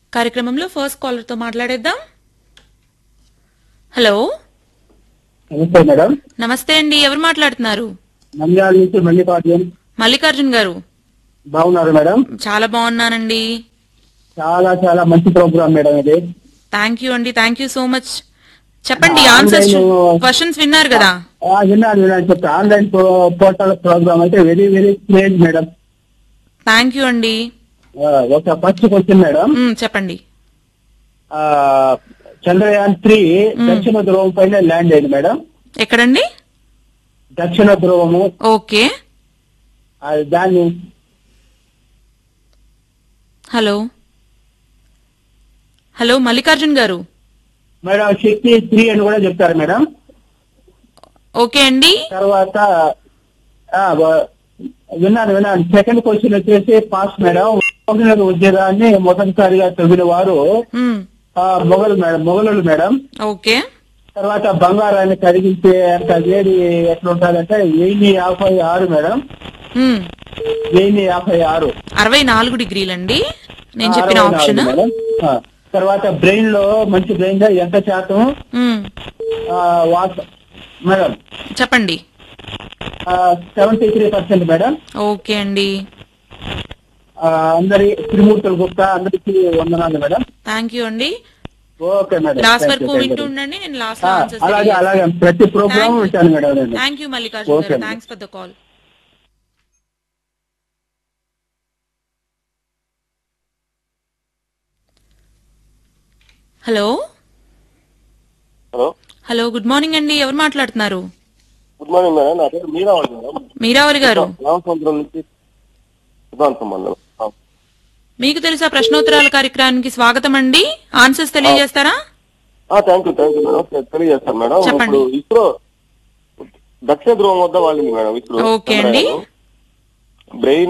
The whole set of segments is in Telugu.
కార్యక్రమంలో ఫస్ట్ కాలర్ తో మాట్లాడేద్దాం హలో నమస్తే మేడం నమస్తే అండి ఎవరు మాట్లాడుతున్నారు నంద్యాల నుంచి మల్లికార్జున్ మల్లికార్జున్ గారు బాగున్నారు మేడం చాలా బాగున్నానండి చాలా చాలా మంచి ప్రోగ్రామ్ మేడం ఇది థ్యాంక్ యూ అండి థ్యాంక్ యూ సో మచ్ చెప్పండి ఆ, ఆన్సర్స్ నేను- క్వశ్చన్స్ విన్నారు కదా ఆ, విన్నాను విన్నాను చెప్తా ఆన్లైన్ పోర్టల్ ప్రోగ్రామ్ అయితే very very craze madam thank you అండి ఆ, ఒక ఫస్ట్ క్వశ్చన్ మేడం మ్, చెప్పండి ఆ, చంద్రయాన్ త్రీ దక్షిణ ధ్రువం పైన ల్యాండ్ అయింది మేడం ఎక్కడండి దక్షిణ ధ్రువము ఓకే ఆ, దాన్ని హలో హలో మల్లికార్జున్ గారు మేడం శక్తి త్రీ అని కూడా చెప్తారు మేడం ఓకే అండి తర్వాత ఆ, వ- విన్నాను విన్నాను సెకండ్ క్వశ్చన్ వచ్చేసి పాస్ మేడం మొఘలుల ఉద్యోగాన్ని మొదటిసారిగా తవ్విన వారు మ్, ఆ, మొఘలు మేడం మొఘలులు మేడం ఓకే తర్వాత బంగారాన్ని కరిగించే అంత వేడి ఎట్లా ఉంటుందంటే వెయ్యి యాభై ఆరు మేడం మ్, వెయ్యి యాభై ఆరు అరవై నాలుగు డిగ్రీలండి నేను చెప్పిన అరవై నాలుగు ఆప్షన్ మేడం. ఆ, తర్వాత బ్రెయిన్ లో మంచి బ్రెయిన్ లో ఎంత శాతం మ్, ఆ, వాట్ మేడం చెప్పండి seventy three percent madam okay అండి ఆ, అందరి త్రిమూర్తులు గుప్తా అందరికి వందనాలు మేడం థ్యాంక్ యూ అండి ఓకే మేడం లాస్ట్ Thank వరకు you, thank వింటూ you. ఉండండి నేను లాస్ట్ ఆ, ఆన్సర్స్ అలాగే అలాగే ప్రతి ప్రోగ్రామ్ వింటాను మేడం నేను థ్యాంక్ యూ మల్లికార్జున్ Okay, గారు madam. Thanks for the call hello hello hello good morning అండి ఎవరు మాట్లాడుతున్నారు గుడ్ మార్నింగ్ మేడం నా పేరు మీరావళి మేడం మీరావళి గారు రామసముద్రం నుంచి సిద్ధాంతం మండలం ఆ. మీకు తెలుసా ప్రశ్నోత్తరాల కార్యక్రమానికి స్వాగతం అండి ఆన్సర్స్ తెలియజేస్తారా ఆ, thank you thank you madam తె- తెలియజేస్తాను మేడం చెప్పండి. ఇప్పుడు ఇస్రో దక్షిణ ధ్రువం వద్ద వాళ్ళింది మేడం ఇస్రో ఓకే అండి. బ్రెయిన్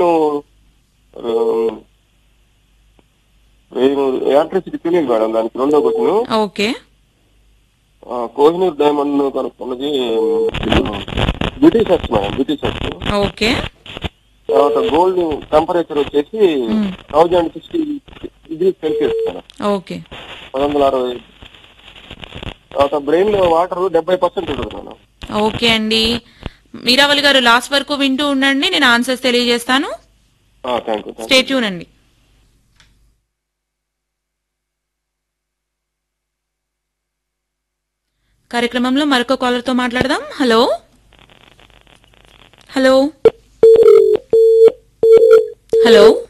బ్రెయిన్ ఎలక్ట్రిసిటీ తెలియదు మేడం దానికి రెండో క్వశ్చన్ ఓకే కోహినూర్ డైమండ్ కనుక్కున్నది బ్రిటిషర్స్ మేడం బ్రిటిషర్స్ ఓకే తర్వాత గోల్డ్ టెంపరేచర్ వచ్చేసి మ్మ్. Thousand sixty degree Celsius madam okay పది వందల అరవై తర్వాత బ్రెయిన్ లో వాటర్ డెబ్బై పర్సెంట్ ఉంటుంది మేడం ఓకే అండి మీరావళి గారు లాస్ట్ వరకు వింటూ ఉండండి నేను ఆన్సర్స్ తెలియజేస్తాను థ్యాంక్ యూ స్టే ట్యూన్ అండి కార్యక్రమంలో మరొక కాలర్ తో మాట్లాడదాం హలో హలో హలో